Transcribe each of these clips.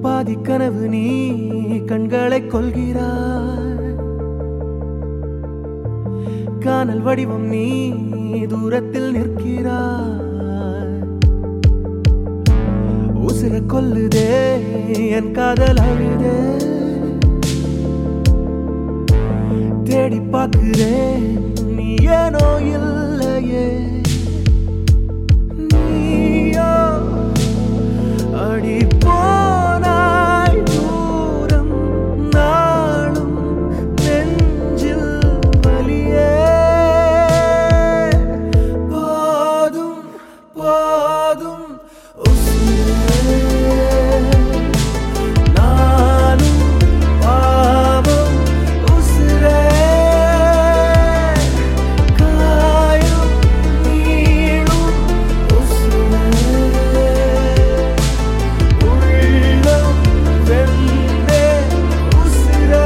பாதி கனவு நீ கண்களை கொள்கிறாய் காணல் வடிவம் நீ தூரத்தில் நிற்கிறாய் உசிர கொல்லுதே என் காதல் அழுதே தேடி பார்க்கிறேன் நீ ஏனோ இல்லையே நீயோ அடி போனாய் தூரம் நாளும் நெஞ்சில் வலியே போதும் போதும் உசிரே நானும் பாவம் உசிரே காயும் நீளும் உசிரே உள்ளம் வெந்தே உசிரே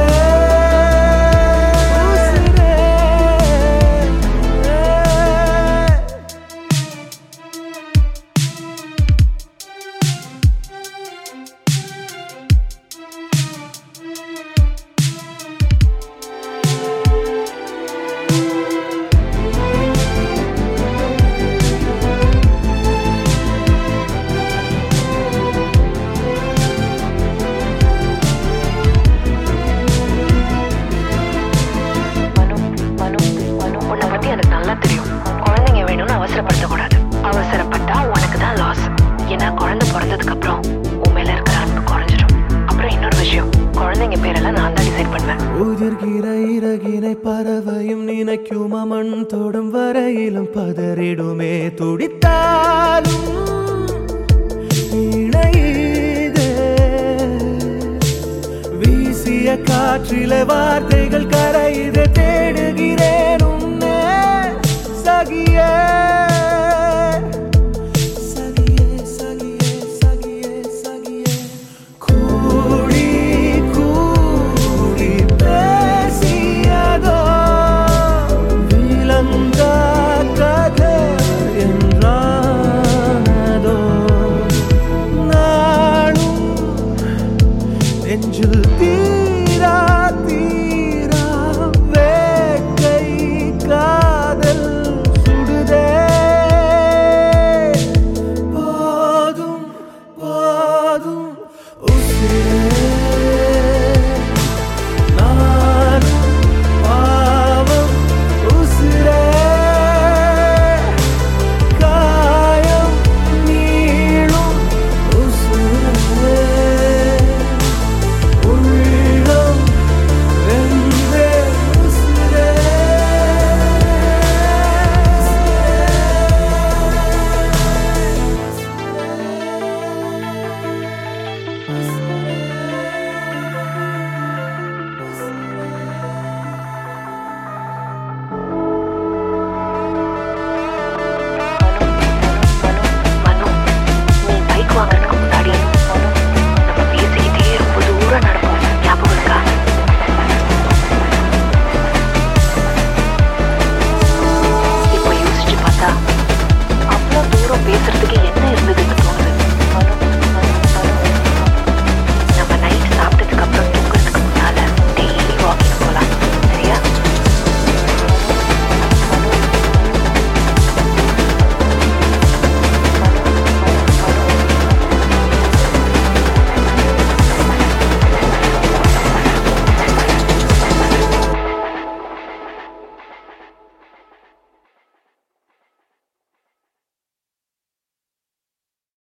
உசிரே மனு மனு மனு உன்னை பத்தி எனக்கு நல்லா தெரியும் குழந்தைங்க வேணும்னு அவசரப்படுத்தக்கூடாது அவசரப்பட்டா உனக்கு தான் லாஸ் ஏன்னா குழந்தை பிறந்ததுக்கு அப்புறம் உன் மேல இருக்கிற அன்பு குறைஞ்சிடும் அப்புறம் இன்னொரு விஷயம் குழந்தைங்க பேரெல்லாம் நான் தான் டிசைட் பண்ணுவேன் உதிர்கிற இறகினை பறவையும் நினைக்குமா மண் தொடும் வரையிலும் பதறிடுமே துடித்தாலும் இணையுதே. வீசிய காற்றில வார்த்தைகள் கரையுது தேடுகிறேன் உன்னை சகியே சகியே சகியே சகியே சகியே கூடி கூடி பேசியதோ விளங்க கதை என்றானதோ நாளும் நெஞ்சில் தீ